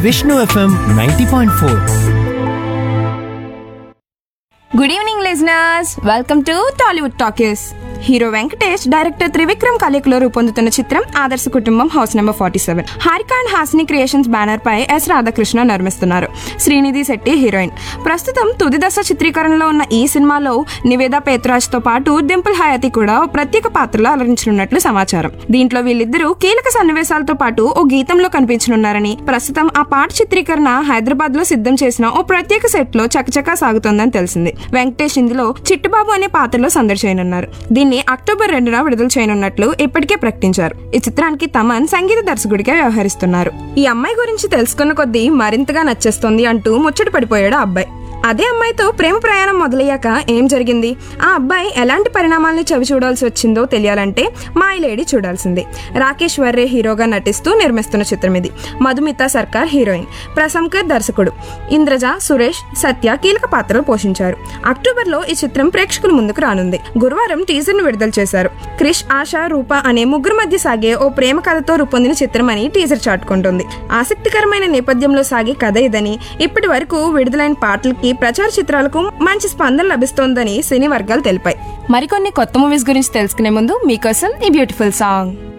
Vishnu FM ninety point four good evening listeners welcome to Tollywood talkies hero Venkatesh director Trivikram కలయికలో రూపొందుతున్న చిత్రం Adarsha Kutumbam house number forty seven Haarika and Haasini creations banner పై S Radhakrishna నిర్మిస్తున్నారు Srinidhi Shetty heroine ప్రస్తుతం తుది దశ చిత్రీకరణలో ఉన్న ఈ సినిమాలో నివేదా పేత్రాజ్ తో పాటు డింపుల్ హయాతి కూడా ఓ ప్రత్యేక పాత్రలో అలరించనున్నట్లు సమాచారం దీంట్లో వీళ్ళిద్దరూ కీలక సన్నివేశాలతో పాటు ఓ గీతంలో కనిపించనున్నారని ప్రస్తుతం ఆ పాట చిత్రీకరణ హైదరాబాద్ లో సిద్ధం చేసిన ఓ ప్రత్యేక సెట్ లో చకచకా సాగుతోందని తెలిసింది వెంకటేష్ ఇందులో చిట్టుబాబు అనే పాత్రలో సందడి చేయనున్నారు దీన్ని అక్టోబర్ రెండున విడుదల చేయనున్నట్లు ఇప్పటికే ప్రకటించారు ఈ చిత్రానికి తమన్ సంగీత దర్శకుడిగా వ్యవహరిస్తున్నారు ఈ అమ్మాయి గురించి తెలుసుకున్న కొద్దీ మరింతగా నచ్చేస్తోంది అంటూ ముచ్చట పడిపోయాడు ఆ అబ్బాయి అదే అమ్మాయితో ప్రేమ ప్రయాణం మొదలయ్యాక ఏం జరిగింది ఆ అబ్బాయి ఎలాంటి పరిణామాల్ని చవి చూడాల్సి వచ్చిందో తెలియాలంటే మాయ లేడీ చూడాల్సిందే రాకేష్ వర్రే హీరోగా నటిస్తూ నిర్మిస్తున్న చిత్రం ఇది మధుమిత సర్కార్ హీరోయిన్ ప్రశంకర్ దర్శకుడు ఇంద్రజ సురేష్ సత్య కీలక పాత్రలు పోషించారు అక్టోబర్ లో ఈ చిత్రం ప్రేక్షకుల ముందుకు రానుంది గురువారం టీజర్ ను విడుదల చేశారు క్రిష్ ఆశా రూప అనే ముగ్గురు మధ్య సాగే ఓ ప్రేమ కథతో రూపొందిన చిత్రం అని టీజర్ చాటుకుంటుంది ఆసక్తికరమైన నేపథ్యంలో సాగే కథ ఇదని ఇప్పటి వరకు విడుదలైన పాటలకి ప్రచార చిత్రాలకు మంచి స్పందన లభిస్తోందని సినీ వర్గాలు తెలిపాయి మరికొన్ని కొత్త మూవీస్ గురించి తెలుసుకునే ముందు మీకోసం ఈ బ్యూటిఫుల్ సాంగ్